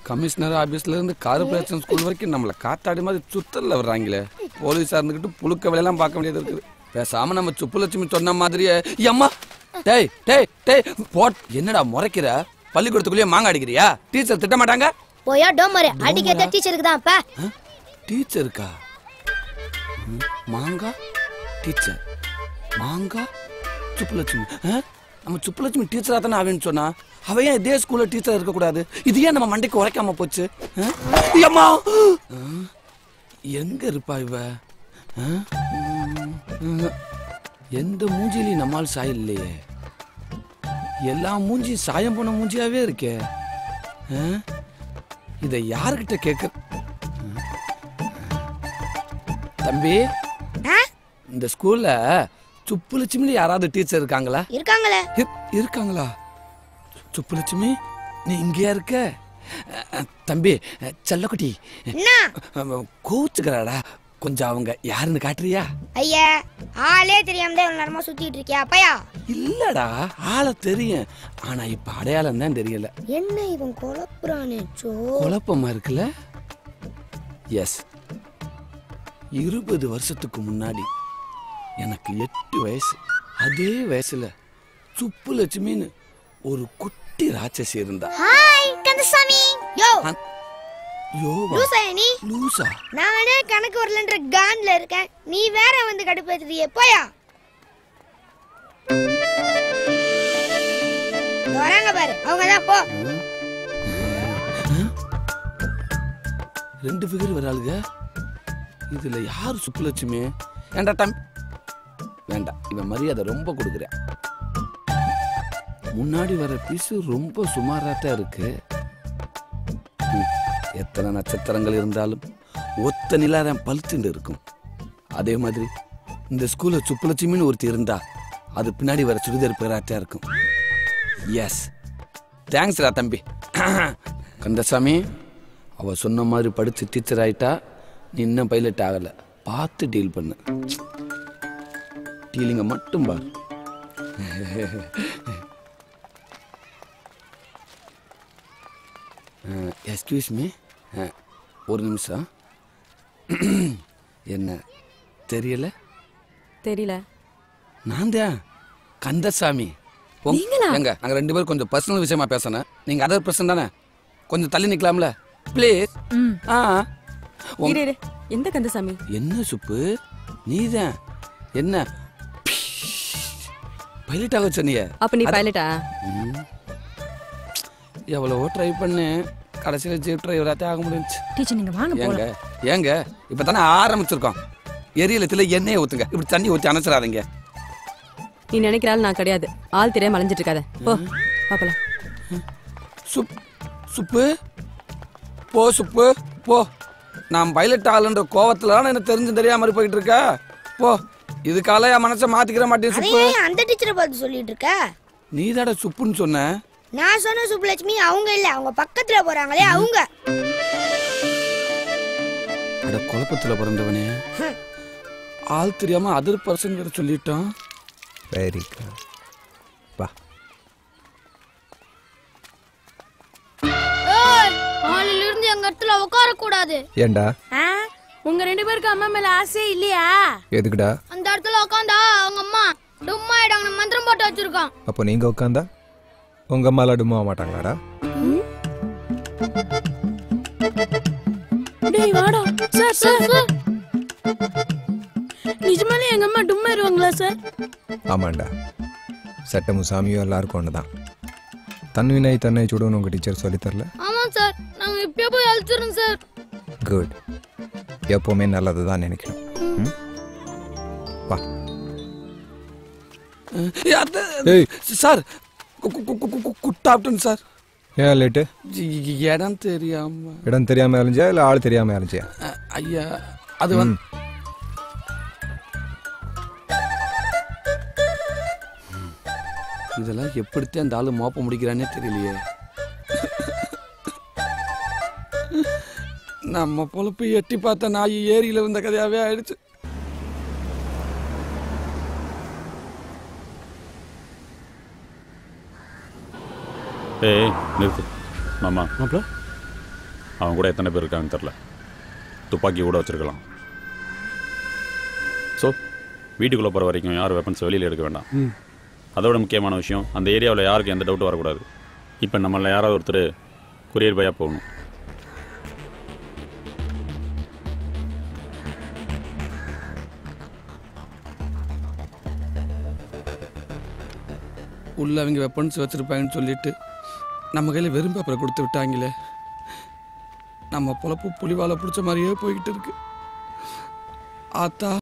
Commissioner ஆபீஸ்ல இருந்து corporation school வரைக்கும் நம்மள காத்தாடி மாதிரி சுத்தல்ல வர்றாங்களே போலீஸா இருந்துகிட்டு புழுக்க வேலையெல்லாம் பார்க்க வேண்டியது இருக்குது பேசாம நம்ம சுப்புலட்சுமி சொன்ன மாதிரியே அம்மா டேய் டேய் டேய் போட் என்னடா முறைக்கிற பள்ளிக்கூடத்துக்குள்ளேயே மாங்க அடிக்கிறியா டீச்சர் திட்ட மாட்டாங்க போயா டோமரு அடிக்கிறத டீச்சருக்கு தான் அப்ப டீச்சருக்கா ம், மாங்கா டீச்சர் மாங்கா சுப்புலட்சுமி ஆ? நம்ம சுப்புலட்சுமி டீச்சரா தானே ஆவேன்னு சொன்னா அவ ஏன் இதே ஸ்கூல்ல டீச்சர் இருக்க கூடாது இது ஏன் நம்ம மண்டைக்கு உரைக்காம போச்சு ஆ? அம்மா ஆ? எங்க இருப்பா இவ ஆ? ம், ம். எந்த மூஞ்சிலையும் நம்மால் சாயம் இல்லையே எல்லா மூஞ்சியும் சாயம் போன மூஞ்சியாவே இருக்கே ஆ? இதை யாருக்கிட்ட கேட்க தம்பி இந்த ஸ்கூல்ல சுப்புலட்சுமி யாராவது டீச்சர் இருக்காங்களா இருக்காங்களே இரு- இருக்காங்களா சுப்புலட்சுமி நீ இங்கேயா இருக்க அஹ், அஹ், தம்பி அஹ், செல்லக்குட்டி என்ன கோச்சுக்கிறாடா கொஞ்சம் அவங்க யாருன்னு காட்டுறியா ஐயா ஆளே தெரியாம தான் இவ்வளவு நேரமா சுத்திட்டு இருக்கியா அப்பயா இல்லடா ஆளை தெரியும் ஆனா இப்ப அடையாளம் தான் தெரியல என்ன இவன் குழப்புறானே சோ குழப்பமா இருக்குல்ல எஸ் இருபது வருஷத்துக்கு முன்னாடி எனக்கு எட்டு வயசு அதே வயசுல சுப்புலட்சுமின்னு ஒரு குட்டி ராட்சசி இருந்தா ஹாய் கந்தசாமி யோ அ- யோவா லூசா நீ லூசா நானே கணக்கு வரலன்ற கான்ல இருக்கேன் நீ வேற வந்து கடுப்பேத்துறியே போயா இதோ வராங்க பாரு அவங்க தான் போ ரெண்டு ஃபிகர் வராளுங்க இதுல யார் சுப்புலட்சுமி ஏண்டா தம் வேண்டாம் இவன் மரியாதை ரொம்ப கொடுக்குறேன் முன்னாடி வர பீஸு ரொம்ப சுமாராத்தான் இருக்கு ம், எத்தனை நட்சத்திரங்கள் இருந்தாலும் ஒத்த நிலாரம் பழுத்துண்டு இருக்கும் அதே மாதிரி இந்த ஸ்கூல்ல சுப்புலட்சுமின்னு ஒருத்தி இருந்தா அது பின்னாடி வர சுடிதார் பேராட்டியா இருக்கும் எஸ் தேங்க்ஸ்டா தம்பி கந்தசாமி அவ சொன்ன மாதிரி படிச்சு டீச்சர் ஆயிட்டா நீ இன்னும் பைலட் ஆகல பார்த்து டீல் பண்ணு டீலிங்க மட்டும் பார் எஸ்கியூஸ் மீ ஒரு நிமிஷம் என்ன தெரியல தெரியல நான் தான் கந்தசாமி உங்க- நீங்களா? எங்க நாங்க ரெண்டு பேரும் கொஞ்சம் பர்சனல் விஷயமா பேசணும் நீங்க அதர் பர்சன் தானே கொஞ்சம் தள்ளி நிக்கலாம்ல ப்ளீஸ் ம் ஆ உங்க- இரு இரு எந்த கந்தசாமி என்ன சுப்பு நீதான் என்ன பைலட் ஆக சொன்னிய அப்ப நீ பைலட்டா எவ்வளவோ ட்ரை பண்ணேன் கடைசியில் ஜீப் டிரைவராத்தே ஆக முடிஞ்சுச்சு டீச்சர் நீங்க வாங்க ஏங்க போலாம் ஏங்க இப்போ தானே ஆரம்பிச்சிருக்கோம் எரியலத்தில் எண்ணெயை ஊற்றுங்க இப்படி தண்ணி ஊற்றி அணைச்சிடாதீங்க நீ நினைக்கிற ஆள் நான் கிடையாது ஆள் தெரியாம அலைஞ்சிட்டு இருக்காத போ பாப்பலாம் சுப் சுப்பு போ சுப்பு போ நான் பைலட் ஆளுன்ற கோவத்துல தான் எனக்கு தெரிஞ்சு தெரியாம மாதிரி போயிட்டு இருக்க போ இதுக்கால என் மனசை மாத்திக்கிற மாட்டேன் சுப்பு ஏன் அந்த டீச்சரை பார்த்து சொல்லிட்டு இருக்க நீ சுப்புன்னு சொன்ன நான் சொன்ன சுப்புலட்சுமி அவங்க இல்ல அவங்க பக்கத்துல போறாங்களே அவங்க அட குழப்பத்துல பிறந்தவனே ஆள் தெரியாம அதர் பர்சன் கிட்ட சொல்லிட்டான் வெரி குட் வா நாளையில இருந்து எங்க இடத்துல உட்கார கூடாது ஏண்டா உங்க ரெண்டு பேருக்கு அம்மா மேல ஆசையே இல்லையா எதுக்குடா அந்த இடத்துல உட்காந்தா அவங்க அம்மா டும்மா ஆயிடாங்க மந்திரம் போட்டு வச்சிருக்கான் அப்போ நீங்க உட்காந்தா உங்க அம்மா லடுமா மாட்டாங்களாடா டேய் வாடா சார் சார் நிஜமாலே எங்க அம்மா டும்மா இருவாங்களா சார் ஆமாண்டா சட்டமும் சாமியும் எல்லாருக்கும் ஒன்று தான் தன்வினை தன்னை சுடுன்னு உங்கள் டீச்சர் சொல்லித் தரல ஆமா சார் நாங்க இப்பயே போய் அழைச்சிரோம் சார் குட் எப்போவுமே நல்லது தான் நினைக்கணும் ம்? வா ஏய், அத்த- ஏய். சார் கு- கு- கு- கு- கு- குட்டாப்டன் சார் ஏன் லேட்டு இ- இ- இடம் தெரியாம இடம் தெரியாமல் அலைஞ்சியா இல்லை ஆள் தெரியாமல் அலைஞ்சியா அ- ஐயா அது வந்து இதெல்லாம் எப்படித்தான் அந்த ஆளு மோப்ப முடிக்கிறானே தெரியலையே நம்ம பொழப்பு எட்டி பார்த்த நாய் ஏரியில இருந்த கதையாவே ஆயிடுச்சு ஏய் நிறுத்து மாமா மாப்பிள மாப்பிள என்ன மாப்பிள மாப்பிள என்ன? மாப்பிள என்ன? அவன் கூட எத்தனை பேர் இருக்காங்கன்னு தெரில துப்பாக்கி கூட வச்சிருக்கலாம் ஸோ வீட்டுக்குள்ளே போகிற வரைக்கும் யாரும் வெப்பன்ஸ் வெளியில் எடுக்க வேண்டாம் அதோட முக்கியமான விஷயம் அந்த ஏரியாவில் யாருக்கும் எந்த டவுட்டும் வரக்கூடாது இப்போ நம்மள யாராவது ஒருத்தர் கொரியர் பையாக போகணும் உள்ள அவங்க வெப்பன்ஸ் வச்சிருப்பாங்கன்னு சொல்லிட்டு நம்ம கையில் வெறும் பேப்பரை கொடுத்து விட்டாங்களே நம்ம பொழப்பு புலிவாலை பிடிச்ச மாதிரியே போய்கிட்டு இருக்கு ஆத்தா